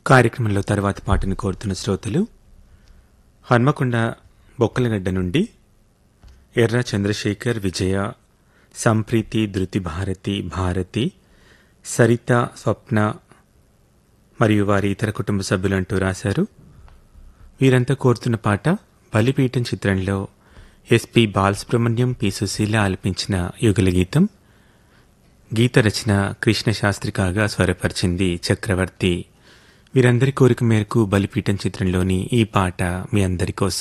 కార్యక్రమంలో తర్వాత పాటను కోరుతున్న శ్రోతలు హన్మకొండ బొక్కలగడ్డ నుండి ఎర్ర చంద్రశేఖర్ విజయ సంప్రీతి ధృతి భారతి భారతి సరిత స్వప్న మరియు వారి ఇతర కుటుంబ సభ్యులంటూ రాశారు వీరంతా కోరుతున్న పాట బలిపీఠం చిత్రంలో ఎస్పి బాలసుబ్రహ్మణ్యం పి సుశీల ఆలపించిన యుగల గీతం గీత రచన కృష్ణశాస్త్రి కాగా స్వరపరిచింది చక్రవర్తి వీరందరి కోరిక మేరకు బలిపీఠం చిత్రంలోని ఈ పాట మీ అందరి కోసం